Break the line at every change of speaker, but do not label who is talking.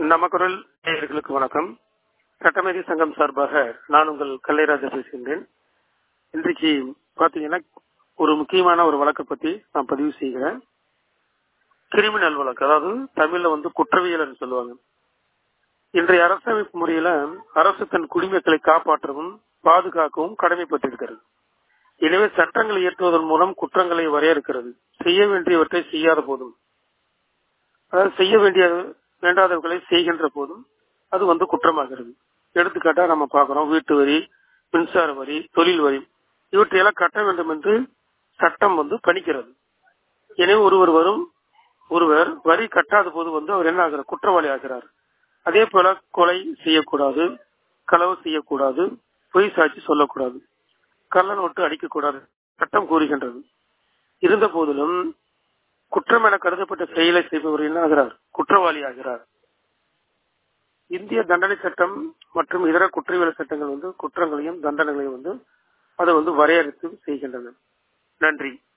நமக்குரல் நேயர்களுக்கு வணக்கம் சட்டமேதை சங்கம் சார்பாக நான் உங்கள் கல்லைராஜா பேசுகின்றேன் இன்றைக்கு பாத்தீங்கன்னா ஒரு முக்கியமான ஒரு வழக்கை பத்தி நான் பதிவு செய்கிறேன் கிரிமினல் வழக்கு அதாவது தமிழ்ல வந்து குற்றவியல் சொல்லுவாங்க இன்றைய அரசமைப்பு முறையில அரசு தன் குடிமக்களை காப்பாற்றவும் பாதுகாக்கவும் கடமைப்பட்டிருக்கிறது எனவே சட்டங்களை இயற்றுவதன் மூலம் குற்றங்களை வரையறுக்கிறது செய்ய வேண்டியவற்றை செய்யாத போதும் அதாவது செய்ய வேண்டிய வேண்டாதவர்களை செய்கின்ற போதும் அது வந்து குற்றமாகிறது எடுத்துக்காட்டா நம்ம பார்க்கிறோம் வீட்டு வரி மின்சார வரி தொழில் வரி இவற்றையெல்லாம் கட்ட வேண்டும் என்று சட்டம் வந்து பணிக்கிறது எனவே ஒருவர் வரும் ஒருவர் வரி கட்டாத போது வந்து அவர் என்ன ஆகிறார் குற்றவாளி ஆகிறார் அதே போல கொலை செய்யக்கூடாது களவு செய்யக்கூடாது பொய் சாட்சி சொல்லக்கூடாது கள்ள நோட்டு அடிக்கக்கூடாது சட்டம் கூறுகின்றது இருந்த போதிலும் குற்றம் என கருதப்பட்ட செயலை செய்பவர் என்ன ஆகிறார் குற்றவாளி ஆகிறார் இந்திய தண்டனை சட்டம் மற்றும் இதர குற்றவியல் சட்டங்கள் வந்து குற்றங்களையும் தண்டனைகளையும் வந்து அதை வந்து வரையறுத்து செய்கின்றன நன்றி